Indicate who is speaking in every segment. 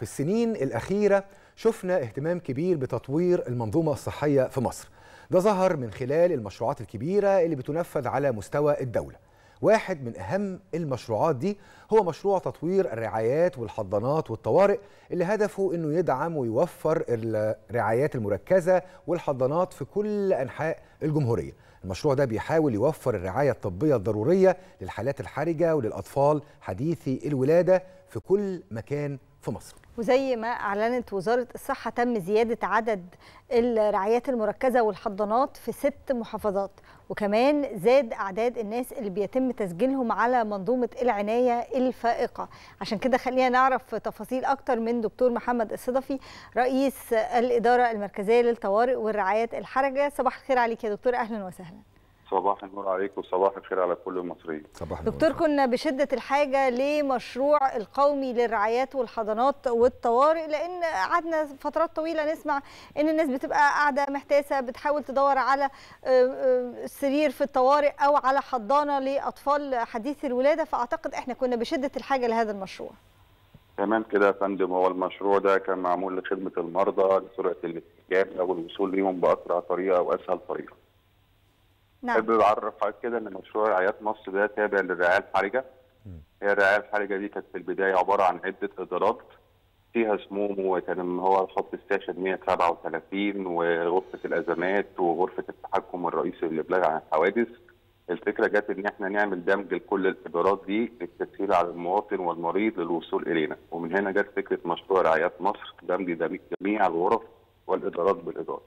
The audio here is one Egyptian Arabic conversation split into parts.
Speaker 1: في السنين الأخيرة شفنا اهتمام كبير بتطوير المنظومة الصحية في مصر ده ظهر من خلال المشروعات الكبيرة اللي بتنفذ على مستوى الدولة واحد من أهم المشروعات دي هو مشروع تطوير الرعايات والحضانات والطوارئ اللي هدفه أنه يدعم ويوفر الرعايات المركزة والحضانات في كل أنحاء الجمهورية المشروع ده بيحاول يوفر الرعاية الطبية الضرورية للحالات الحرجة وللأطفال حديثي الولادة في كل مكان في مصر
Speaker 2: وزي ما أعلنت وزارة الصحة تم زيادة عدد الرعايات المركزة والحضانات في ست محافظات وكمان زاد أعداد الناس اللي بيتم تسجيلهم على منظومة العناية الفائقة عشان كده خلينا نعرف تفاصيل أكتر من دكتور محمد الصدفي رئيس الإدارة المركزية للطوارئ والرعايات الحرجة صباح الخير عليك يا دكتور أهلا وسهلا
Speaker 3: صباح النور عليك وصباح الخير على كل المصريين
Speaker 1: صباح
Speaker 2: دكتور كنا بشدة الحاجة لمشروع القومي للرعايات والحضانات والطوارئ لأن قعدنا فترات طويلة نسمع إن الناس بتبقى قاعدة محتاسة بتحاول تدور على سرير في الطوارئ أو على حضانة لأطفال حديث الولادة فأعتقد إحنا كنا بشدة الحاجة لهذا المشروع
Speaker 3: تمام كده يا فندم هو المشروع ده كان معمول لخدمة المرضى لسرعة الاستجابة والوصول ليهم بأسرع طريقة وأسهل طريقة
Speaker 2: نعم
Speaker 3: حابب اعرف حضرتك كده ان مشروع رعايات مصر ده تابع للرعايه الحرجه هي الرعايه الحرجه دي كانت في البدايه عباره عن عده ادارات فيها سموم وكان هو خط الساشن 137 وغرفه الازمات وغرفه التحكم الرئيسي للابلاغ عن الحوادث الفكره جت ان احنا نعمل دمج لكل الادارات دي للتسهيل على المواطن والمريض للوصول الينا ومن هنا جت فكره مشروع رعايات مصر دمج جميع الغرف والادارات بالاداره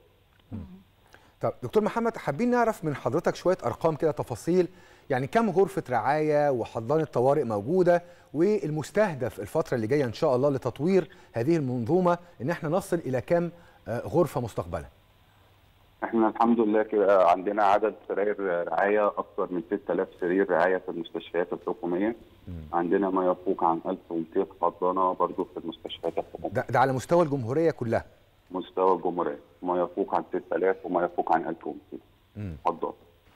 Speaker 1: طب دكتور محمد حابين نعرف من حضرتك شويه ارقام كده تفاصيل يعني كم غرفه رعايه وحضانه طوارئ موجوده والمستهدف الفتره اللي جايه ان شاء الله لتطوير هذه المنظومه ان احنا نصل الى كم غرفه مستقبلا
Speaker 3: احنا الحمد لله كده عندنا عدد سراير رعايه اكثر من 6000 سرير رعايه في المستشفيات الحكوميه م. عندنا ما يفوق عن 1200 حضانه برضه في المستشفيات الحكوميه
Speaker 1: ده, ده على مستوى الجمهوريه كلها
Speaker 3: مستوى الجمهوريه ما يفوق عن 6000 وما يفوق عن 1200 حضانه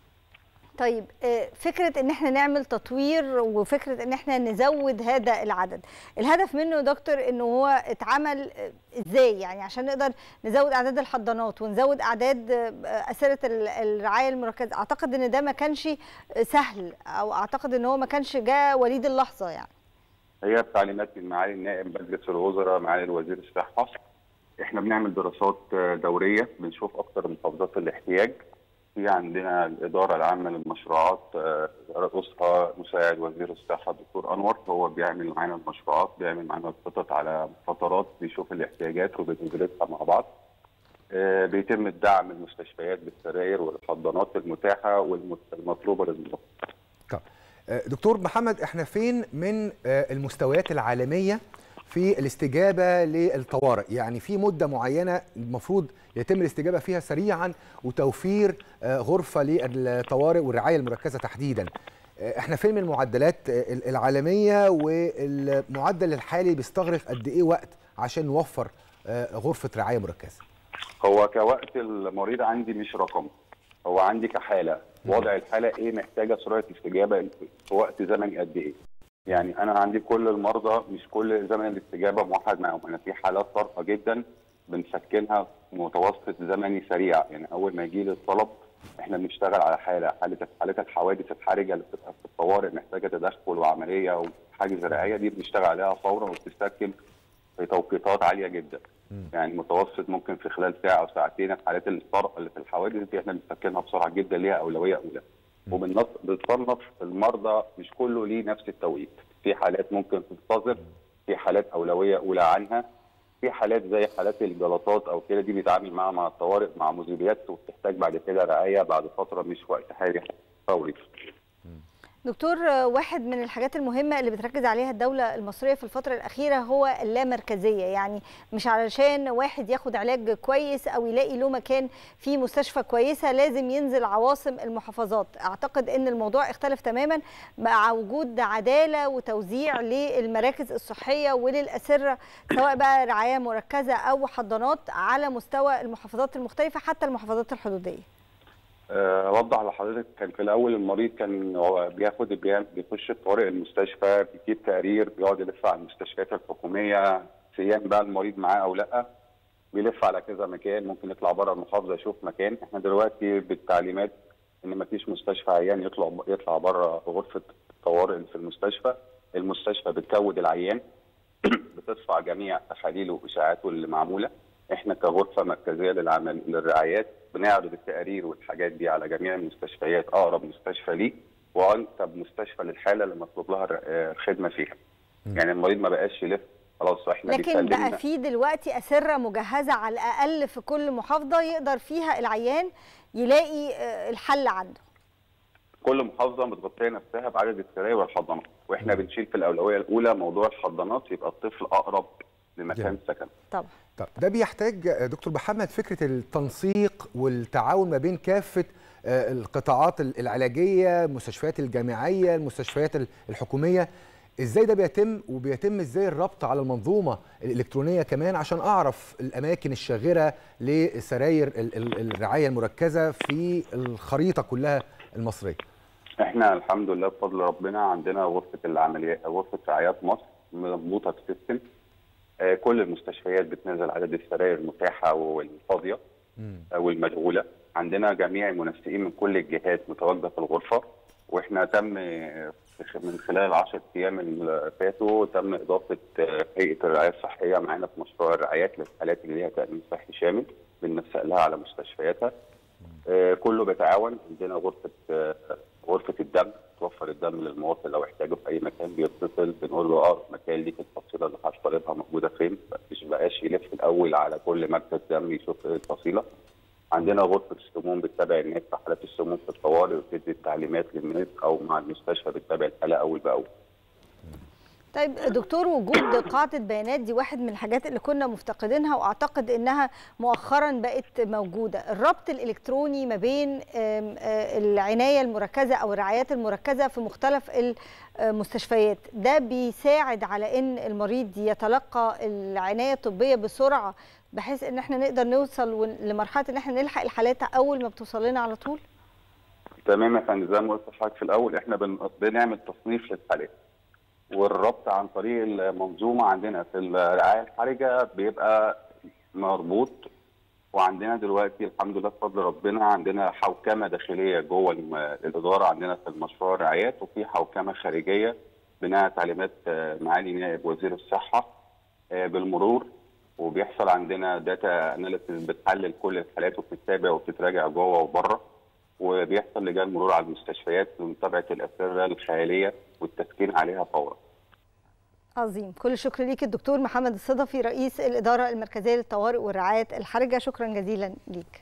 Speaker 2: طيب فكرة ان احنا نعمل تطوير وفكرة ان احنا نزود هذا العدد الهدف منه يا دكتور انه هو اتعمل ازاي يعني عشان نقدر نزود اعداد الحضانات ونزود اعداد اسرة الرعاية المركزة اعتقد ان ده ما كانش سهل او اعتقد ان هو ما كانش جاء وليد اللحظة يعني
Speaker 3: هي بتعليمات من معالي النائب مجلس الوزراء معالي الوزير الصحة احنا بنعمل دراسات دورية بنشوف اكتر المحافظات الاحتياج في عندنا الإدارة العامة للمشروعات رئيسها مساعد وزير الصحة الدكتور أنور هو بيعمل معانا المشروعات بيعمل معانا الخطط على فترات بيشوف الاحتياجات وبندرسها مع بعض بيتم الدعم المستشفيات بالسراير والحضانات المتاحة والمطلوبة للمرضى
Speaker 1: طب دكتور محمد احنا فين من المستويات العالمية في الاستجابه للطوارئ يعني في مده معينه المفروض يتم الاستجابه فيها سريعا وتوفير غرفه للطوارئ والرعايه المركزه تحديدا احنا فين من المعدلات العالميه والمعدل الحالي بيستغرق قد ايه وقت عشان نوفر غرفه رعايه مركزه
Speaker 3: هو كوقت المريض عندي مش رقم هو عندي كحاله وضع الحاله ايه محتاجه سرعه استجابه في وقت زمني قد ايه يعني انا عندي كل المرضى مش كل زمن الاستجابه موحد معاهم انا في حالات طارئه جدا بنسكنها متوسط زمني سريع يعني اول ما يجي لي الطلب احنا بنشتغل على حاله حاله حالات الحوادث الحرجه اللي بتبقى في الطوارئ محتاجه تدخل وعمليه وحاجز رعايه دي بنشتغل عليها فورا وبتستكمل في توقيتات عاليه جدا يعني متوسط ممكن في خلال ساعه او ساعتين الحالات الطارئه اللي في الحوادث دي احنا بنسكنها بسرعه جدا ليها اولويه اولى وبنصنف المرضى مش كله ليه نفس التوقيت في حالات ممكن تنتظر في حالات اولويه اولى عنها في حالات زي حالات الجلطات او كده دي بيتعامل معاها مع الطوارئ مع مذيبيات وبتحتاج بعد كده رعايه بعد فتره مش وقت حالي فوري
Speaker 2: دكتور واحد من الحاجات المهمة اللي بتركز عليها الدولة المصرية في الفترة الأخيرة هو اللامركزية يعني مش علشان واحد ياخد علاج كويس أو يلاقي له مكان في مستشفى كويسة لازم ينزل عواصم المحافظات أعتقد أن الموضوع اختلف تماما مع وجود عدالة وتوزيع للمراكز الصحية وللأسرة سواء بقى رعاية مركزة أو حضانات على مستوى المحافظات المختلفة حتى المحافظات الحدودية
Speaker 3: اوضح لحضرتك كان في الاول المريض كان هو بياخد بيخش طوارئ المستشفى بيجيب تقرير بيقعد يلف على المستشفيات الحكوميه في ايام بقى المريض معاه او لا بيلف على كذا مكان ممكن يطلع بره المحافظه يشوف مكان احنا دلوقتي بالتعليمات ان ما فيش مستشفى عيان يطلع يطلع بره غرفه طوارئ في المستشفى المستشفى بتكود العيان بتدفع جميع تحاليله واشاعاته اللي معموله احنا كغرفه مركزيه للعمل للرعايات بنعرض التقارير والحاجات دي على جميع المستشفيات اقرب مستشفى ليه وانسب مستشفى للحاله اللي مطلوب لها الر- آه، الخدمه فيها يعني المريض ما بقاش يلف خلاص احنا
Speaker 2: لكن بقى
Speaker 3: بيسلمنا
Speaker 2: في دلوقتي اسره مجهزه على الاقل في كل محافظه يقدر فيها العيان يلاقي آه، الحل عنده
Speaker 3: كل محافظه متغطيه نفسها بعدد السراير والحضانات واحنا بنشيل في الاولويه الاولى موضوع الحضانات يبقى الطفل اقرب لمكان
Speaker 1: جميل.
Speaker 3: سكن
Speaker 2: طبعا
Speaker 1: طب ده بيحتاج آه، دكتور محمد فكره التنسيق والتعاون ما بين كافه آه، القطاعات ال- العلاجيه المستشفيات الجامعيه المستشفيات ال- الحكوميه ازاي ده بيتم وبيتم ازاي الربط على المنظومه الالكترونيه كمان عشان اعرف الاماكن الشاغره لسراير ال- ال- الرعايه المركزه في الخريطه كلها المصريه
Speaker 3: احنا الحمد لله بفضل ربنا عندنا غرفه العمليات غرفه رعايات مصر مربوطه بسيستم آه، كل المستشفيات بتنزل عدد السراير المتاحه والفاضيه آه، والمشغوله عندنا جميع المنسقين من كل الجهات متواجده في الغرفه واحنا تم آه، في- من خلال العشر ايام اللي فاتوا تم اضافه آه، هيئه الرعايه الصحيه معانا في مشروع الرعايات للحالات اللي ليها تامين صحي شامل بننسق لها على مستشفياتها آه، كله بيتعاون عندنا غرفه آه، غرفه الدم توفر الدم للمواطن لو احتاجه في اي مكان بيتصل بنقول له اه مكان ليك الفصيله اللي حضرتك طالبها موجوده فين مش بقاش يلف الاول على كل مركز دم يشوف إيه الفصيله عندنا غرفه السموم بتتابع الناس في حالات السموم في الطوارئ وتدي التعليمات للناس او مع المستشفى بتتابع الحاله اول باول
Speaker 2: طيب دكتور وجود قاعدة بيانات دي واحد من الحاجات اللي كنا مفتقدينها واعتقد انها مؤخرا بقت موجودة الربط الالكتروني ما بين آم، آه، العناية المركزة او الرعايات المركزة في مختلف المستشفيات ده بيساعد على ان المريض يتلقى العناية الطبية بسرعة بحيث ان احنا نقدر نوصل ون- لمرحلة ان احنا نلحق الحالات اول ما بتوصل لنا على طول
Speaker 3: تمام يا فندم زي ما قلت لحضرتك في الاول احنا بن- بنعمل تصنيف للحالات والربط عن طريق المنظومه عندنا في الرعايه الحرجه بيبقى مربوط وعندنا دلوقتي الحمد لله بفضل ربنا عندنا حوكمه داخليه جوه الم- الاداره عندنا في المشروع الرعايات وفي حوكمه خارجيه بناء تعليمات آه، معالي نائب وزير الصحه آه، بالمرور وبيحصل عندنا داتا اناليسيس بتحلل كل الحالات وبتتابع وبتتراجع جوه وبره وبيحصل لجان مرور على المستشفيات لمتابعه الاسره الخياليه والتسكين عليها فورا.
Speaker 2: عظيم كل الشكر ليك الدكتور محمد الصدفي رئيس الإدارة المركزية للطوارئ والرعاية الحرجة شكرا جزيلا ليك